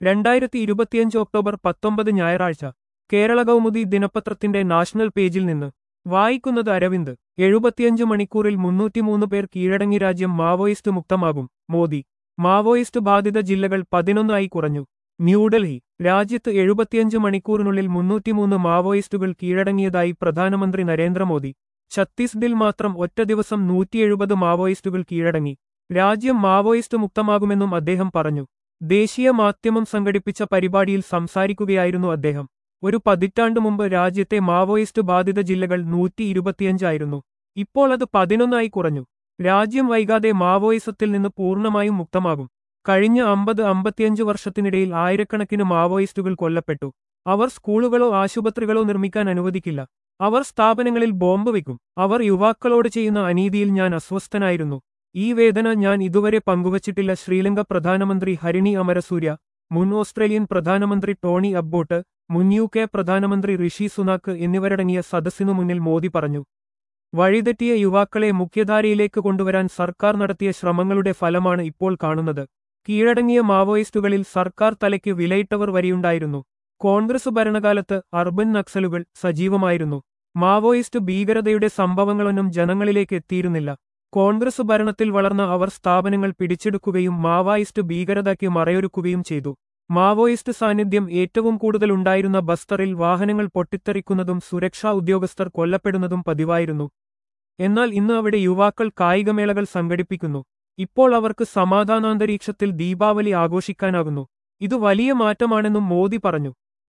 രണ്ടായിരത്തി ഇരുപത്തിയഞ്ച് ഒക്ടോബർ പത്തൊമ്പത് ഞായറാഴ്ച കേരള കൗമുദി ദിനപത്രത്തിന്റെ നാഷണൽ പേജിൽ നിന്ന് വായിക്കുന്നത് അരവിന്ദ് എഴുപത്തിയഞ്ച് മണിക്കൂറിൽ മുന്നൂറ്റിമൂന്ന് പേർ കീഴടങ്ങി രാജ്യം മാവോയിസ്റ്റ് മുക്തമാകും മോദി മാവോയിസ്റ്റ് ബാധിത ജില്ലകൾ പതിനൊന്നായി കുറഞ്ഞു ന്യൂഡൽഹി രാജ്യത്ത് എഴുപത്തിയഞ്ച് മണിക്കൂറിനുള്ളിൽ മുന്നൂറ്റിമൂന്ന് മാവോയിസ്റ്റുകൾ കീഴടങ്ങിയതായി പ്രധാനമന്ത്രി നരേന്ദ്രമോദി ഛത്തീസ്ഗഡിൽ മാത്രം ഒറ്റ ദിവസം നൂറ്റിയെഴുപത് മാവോയിസ്റ്റുകൾ കീഴടങ്ങി രാജ്യം മാവോയിസ്റ്റ് മുക്തമാകുമെന്നും അദ്ദേഹം പറഞ്ഞു ദേശീയ മാധ്യമം സംഘടിപ്പിച്ച പരിപാടിയിൽ സംസാരിക്കുകയായിരുന്നു അദ്ദേഹം ഒരു പതിറ്റാണ്ടു മുമ്പ് രാജ്യത്തെ മാവോയിസ്റ്റ് ബാധിത ജില്ലകൾ നൂറ്റി ഇരുപത്തിയഞ്ചായിരുന്നു ഇപ്പോൾ അത് പതിനൊന്നായി കുറഞ്ഞു രാജ്യം വൈകാതെ മാവോയിസത്തിൽ നിന്ന് പൂർണ്ണമായും മുക്തമാകും കഴിഞ്ഞ അമ്പത് അമ്പത്തിയഞ്ച് വർഷത്തിനിടയിൽ ആയിരക്കണക്കിന് മാവോയിസ്റ്റുകൾ കൊല്ലപ്പെട്ടു അവർ സ്കൂളുകളോ ആശുപത്രികളോ നിർമ്മിക്കാൻ അനുവദിക്കില്ല അവർ സ്ഥാപനങ്ങളിൽ ബോംബ് വയ്ക്കും അവർ യുവാക്കളോട് ചെയ്യുന്ന അനീതിയിൽ ഞാൻ അസ്വസ്ഥനായിരുന്നു ഈ വേദന ഞാൻ ഇതുവരെ പങ്കുവച്ചിട്ടില്ല ശ്രീലങ്ക പ്രധാനമന്ത്രി ഹരിണി അമരസൂര്യ മുൻ ഓസ്ട്രേലിയൻ പ്രധാനമന്ത്രി ടോണി അബ്ബോട്ട് മുൻ യു കെ പ്രധാനമന്ത്രി ഋഷി സുനാക്ക് എന്നിവരടങ്ങിയ സദസ്സിനു മുന്നിൽ മോദി പറഞ്ഞു വഴിതെറ്റിയ യുവാക്കളെ മുഖ്യധാരയിലേക്ക് കൊണ്ടുവരാൻ സർക്കാർ നടത്തിയ ശ്രമങ്ങളുടെ ഫലമാണ് ഇപ്പോൾ കാണുന്നത് കീഴടങ്ങിയ മാവോയിസ്റ്റുകളിൽ സർക്കാർ തലയ്ക്ക് വിലയിട്ടവർ വരെയുണ്ടായിരുന്നു കോൺഗ്രസ് ഭരണകാലത്ത് അർബൻ നക്സലുകൾ സജീവമായിരുന്നു മാവോയിസ്റ്റ് ഭീകരതയുടെ സംഭവങ്ങളൊന്നും ജനങ്ങളിലേക്ക് എത്തിയിരുന്നില്ല കോൺഗ്രസ് ഭരണത്തിൽ വളർന്ന അവർ സ്ഥാപനങ്ങൾ പിടിച്ചെടുക്കുകയും മാവോയിസ്റ്റ് ഭീകരതയ്ക്ക് മറയൊരുക്കുകയും ചെയ്തു മാവോയിസ്റ്റ് സാന്നിധ്യം ഏറ്റവും കൂടുതൽ ഉണ്ടായിരുന്ന ബസ്തറിൽ വാഹനങ്ങൾ പൊട്ടിത്തെറിക്കുന്നതും സുരക്ഷാ ഉദ്യോഗസ്ഥർ കൊല്ലപ്പെടുന്നതും പതിവായിരുന്നു എന്നാൽ ഇന്ന് അവിടെ യുവാക്കൾ കായികമേളകൾ സംഘടിപ്പിക്കുന്നു ഇപ്പോൾ അവർക്ക് സമാധാനാന്തരീക്ഷത്തിൽ ദീപാവലി ആഘോഷിക്കാനാകുന്നു ഇത് വലിയ മാറ്റമാണെന്നും മോദി പറഞ്ഞു